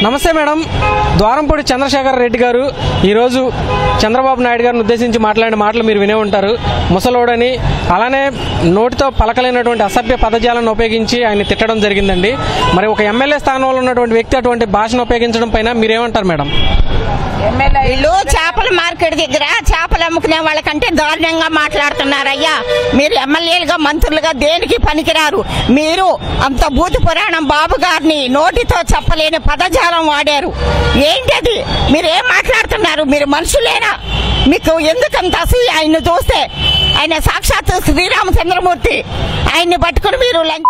నమస్తే మేడం ద్వారంపూడి చంద్రశేఖర్ రెడ్డి గారు ఈరోజు చంద్రబాబు నాయుడు గారిని ఉద్దేశించి మాట్లాడిన మాటలు మీరు వినే ఉంటారు ముసలోడని అలానే నోటితో పలకలేనటువంటి అసభ్య పదజాలను ఉపయోగించి ఆయన తిట్టడం జరిగిందండి మరి ఒక ఎమ్మెల్యే స్థానంలో ఉన్నటువంటి వ్యక్తి అటువంటి భాషను ఉపయోగించడం పైన మీరేమంటారు మేడం వీళ్ళు చేపల మార్కెట్ దగ్గర చేపలు అమ్ముకునే వాళ్ళకంటే దారుణంగా మాట్లాడుతున్నారయ్యా మీరు ఎమ్మెల్యేలుగా మంత్రులుగా దేనికి పనికిరారు మీరు అంత భూత పురాణం బాబు గారిని నోటితో చెప్పలేని పదజాలం వాడారు ఏంటది మీరు ఏం మాట్లాడుతున్నారు మీరు మనుషులేనా మీకు ఎందుకంత అసూయ ఆయన్ని చూస్తే ఆయన సాక్షాత్ శ్రీరామచంద్రమూర్తి ఆయన్ని పట్టుకుని మీరు లంచ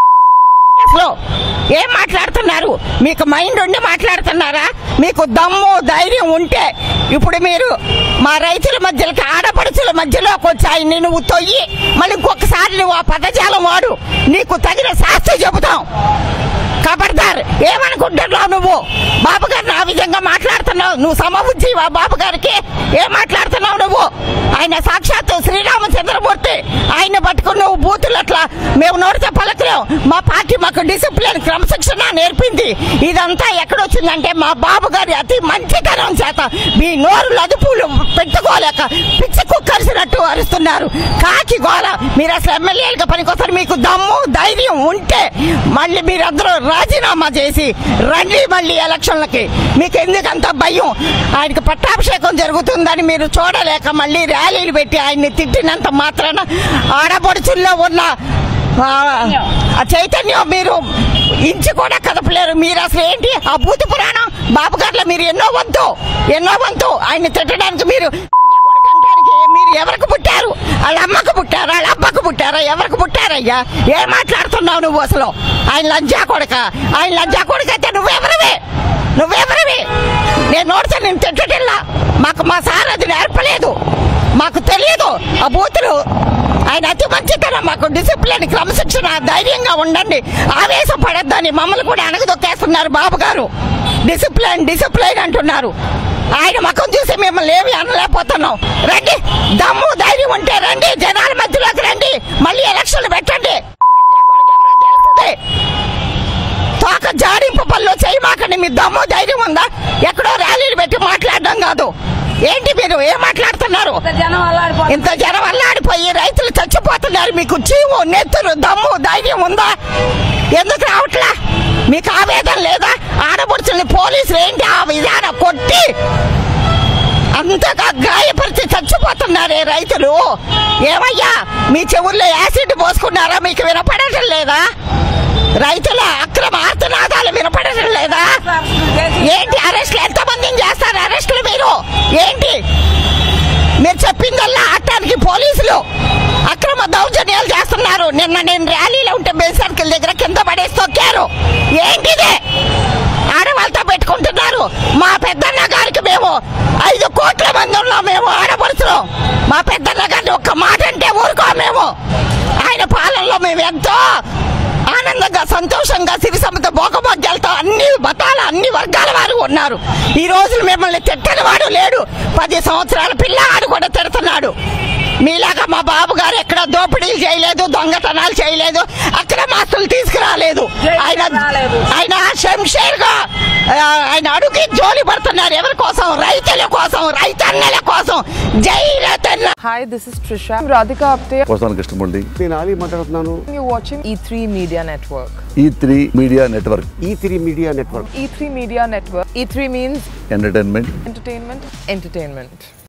అసలు ఏం మాట్లాడుతున్నారు మీకు మైండ్ ఉండి మాట్లాడుతున్నారా మీకు దమ్ము ధైర్యం ఉంటే ఇప్పుడు మీరు మా రైతుల మధ్యలోకి ఆడపడుచుల మధ్యలోకి వచ్చాయి నువ్వు తొయ్యి మళ్ళీ ఇంకొకసారి నువ్వు ఆ పదజాలం వాడు నీకు తగిన శాస్త్రి చెబుతాం ఖబర్దార్ ఏమనుకుంటున్నావు నువ్వు బాబు గారిని ఆ విధంగా మాట్లాడుతున్నావు నువ్వు సమబుద్ధివా బాబు గారికి ఏం మాట్లాడుతున్నావు నువ్వు ఆయన సాక్షాత్తు శ్రీరామచంద్రమూర్తి ఆయన పట్టుకుని నువ్వు బూతులు అట్లా మేము నోడితే పలకలేం మా పార్టీ మాకు డిసిప్లిన్ క్రమశిక్షణ నేర్పింది ఇదంతా ఎక్కడొచ్చిందంటే మా బాబు గారి అతి మంచితనం చేత మీ నోరు అదుపులు పెట్టుకోలేక పిచ్చి కుక్కరిసినట్టు అరుస్తున్నారు కాకి గోల మీరు అసలు ఎమ్మెల్యేలుగా పనికొస్తారు మీకు దమ్ము ధైర్యం ఉంటే మళ్ళీ మీరందరూ రాజీనామా చేసి రండి మళ్ళీ ఎలక్షన్లకి మీకు ఎందుకంత భయం ఆయనకి పట్టాభిషేకం జరుగుతుందని మీరు చూడలేక మళ్ళీ ర్యాలీలు పెట్టి ఆయన్ని తిట్టినంత మాత్రాన ఆడపడుచుల్లో ఉన్న ఆ, ఆ చైతన్యం మీరు ఇంచి కూడా కదపలేరు మీరు అసలు ఏంటి ఆ భూతి పురాణం బాబు గారిలో మీరు ఎన్నో వంతు ఎన్నో వంతు ఆయన్ని తిట్టడానికి మీరు కొడుకంటానికి మీరు ఎవరికి పుట్టారు వాళ్ళ అమ్మకు పుట్టారా వాళ్ళ అబ్బకు పుట్టారా ఎవరికి పుట్టారయ్యా ఏం మాట్లాడుతున్నావు నువ్వు అసలు ఆయన లంజా కొడక ఆయన లంజా కొడుక అయితే నువ్వెవరివి నువ్వెవరివి నేను నోడితే నేను తిట్టటిల్లా మాకు మా సార్ అది నేర్పలేదు మాకు తెలియదు ఆ బూతులు ఆయన అతి మంచితనం మాకు డిసిప్లిన్ క్రమశిక్షణ ధైర్యంగా ఉండండి ఆవేశపడద్దని మమ్మల్ని కూడా అనగదొక్కేస్తున్నారు బాబు గారు డిసిప్లిన్ డిసిప్లిన్ అంటున్నారు ఆయన ముఖం చూసి మిమ్మల్ని ఏమి అనలేకపోతున్నాం రండి దమ్ము ధైర్యం ఉంటే రండి జనాల మధ్యలోకి రండి మళ్ళీ ఎలక్షన్లు పెట్టండి తెలుస్తుంది తోక జాడింపు పనులు చేయమాకండి మీ దమ్ము ధైర్యం ఉందా ఎక్కడో ర్యాలీలు పెట్టి మాట్లాడడం కాదు ఏంటి మీరు ఏం మాట్లాడుతున్నారు ఇంత జనం అల్లాడిపోయి రైతులు చచ్చిపోతున్నారు మీకు చీవు నెత్తురు దమ్ము ధైర్యం ఉందా ఎందుకు రావట్లా మీకు ఆవేదన లేదా ఆడపడుచుల్ని పోలీసులు ఏంటి ఆ విధానం కొట్టి అంతగా గాయపరిచి చచ్చిపోతున్నారే రైతులు ఏమయ్యా మీ చెవుల్లో యాసిడ్ పోసుకున్నారా మీకు వినపడటం లేదా రైతుల అక్రమ ఆర్తనాదాలు వినపడటం లేదా ఏంటి అరెస్టులు ఎంతమందిని చేస్తారు అరెస్టులు మీరు ఏంటి మీరు చెప్పిందల్లా ఆడటానికి పోలీసులు అక్రమ దౌర్జన్యాలు చేస్తున్నారు నిన్న నేను ర్యాలీలో ఉంటే బెల్ సర్కిల్ దగ్గర కింద పడేసి తొక్కారు ఏంటిదే ఆడవాళ్ళతో పెట్టుకుంటున్నారు మా పెద్దన్న గారికి మేము ఐదు కోట్ల మంది ఉన్నాం మేము ఆడపడుతున్నాం మా పెద్దన్న గారిని ఒక్క మాట అంటే ఊరుకో మేము ఆయన పాలనలో మేము ఎంతో ఆనందంగా సంతోషంగా సిరిసమ్మత భోగభాగ్యాలతో అన్ని మతాల అన్ని వర్గాల వారు ఉన్నారు ఈ రోజు మిమ్మల్ని తిట్టని వాడు లేడు పది సంవత్సరాల పిల్లవాడు కూడా తిడుతున్నాడు మీలాగా మా బాబు గారు ఎక్కడ దోపిడీలు చేయలేదు దొంగతనాలు చేయలేదు అక్రమాస్తులు తీసుకురాలేదు ఆయన ఆయన శంషేర్ గా ఆ, ఆయన అడుగు జోలి పడుతున్నారు ఎవరి కోసం రైతుల కోసం రైతన్నల కోసం జై రైతన్న Hi, this is Trisha. I'm Radhika Apte. వస్తాను కృష్ణమూర్తి నేను ఆలీ మాట్లాడుతున్నాను You're watching E3 Media Network. E three media network E three media network E3 Media Network. E3 means entertainment entertainment, entertainment.